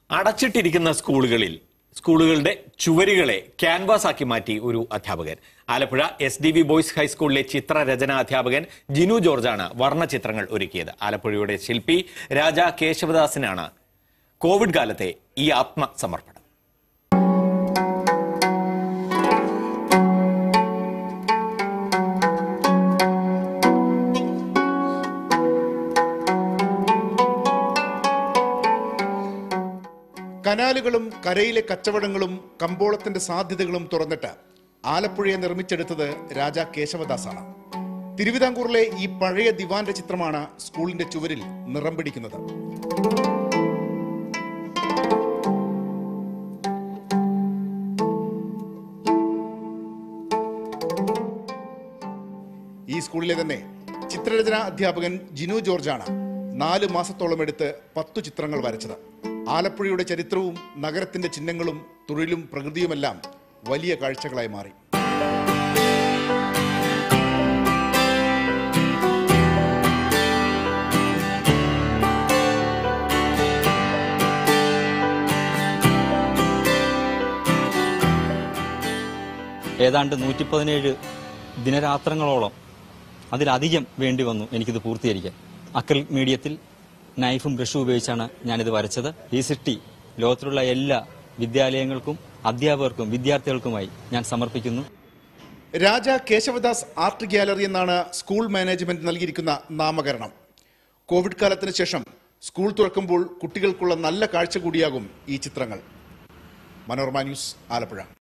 അടച്ചിട്ടിരിക്കുന്ന സ്കൂളുകളിൽ സ്കൂളുകളുടെ ചുവരുകളെ ക്യാൻവാസ് ആക്കി മാറ്റി ഒരു അധ്യാപകൻ Alappuzha S D V boys ഹൈസ്കൂളിലെ ചിത്രരചനാ അധ്യാപകൻ ജിനു ജോർജാണ് വർണ്ണചിത്രങ്ങൾ ഒരുക്കിയത് ആലപ്പുഴയുടെ ശില്പി രാജ കേശവദാസിനാണ് കോവിഡ് കാലത്തെ ഈ ആത്മസമർപ്പണം കനാലുകളും കരയിലെ കച്ചവടങ്ങളും കമ്പോളത്തിന്റെ സാധ്യതകളും തുറന്നിട്ട് ആലപ്പുഴയെ നിർമ്മിച്ചെടുത്തത് രാജാ കേശവദാസാണ് തിരുവിതാംകൂറിലെ ഈ പഴയ ദിവാന്റെ ചിത്രമാണ് സ്കൂളിന്റെ ചുവരിൽ നിറം പിടിക്കുന്നത് ഈ സ്കൂളിലെ തന്നെ ചിത്രരചനാ അധ്യാപകൻ ജിനു ജോർജാണ് നാല് മാസത്തോളം എടുത്ത് പത്തു ചിത്രങ്ങൾ വരച്ചത് ആലപ്പുഴയുടെ ചരിത്രവും നഗരത്തിന്റെ ചിഹ്നങ്ങളും തൊഴിലും പ്രകൃതിയുമെല്ലാം വലിയ കാഴ്ചകളായി മാറി ഏതാണ്ട് നൂറ്റി പതിനേഴ് ദിനരാത്രങ്ങളോളം അതിലധികം വേണ്ടി വന്നു എനിക്കിത് പൂർത്തീകരിക്കാൻ അക്കൽ മീഡിയത്തിൽ നൈഫും ബ്രഷും ഉപയോഗിച്ചാണ് ഞാനിത് വരച്ചത് ഈ സിട്ടി ലോകത്തിലുള്ള എല്ലാ വിദ്യാലയങ്ങൾക്കും അധ്യാപകർക്കും വിദ്യാർത്ഥികൾക്കുമായി ഞാൻ സമർപ്പിക്കുന്നു രാജ കേശവദാസ് ആർട്ട് ഗ്യാലറി എന്നാണ് സ്കൂൾ മാനേജ്മെന്റ് നൽകിയിരിക്കുന്ന നാമകരണം കോവിഡ് കാലത്തിന് ശേഷം സ്കൂൾ തുറക്കുമ്പോൾ കുട്ടികൾക്കുള്ള നല്ല കാഴ്ച കൂടിയാകും ഈ ചിത്രങ്ങൾ മനോരമ ന്യൂസ് ആലപ്പുഴ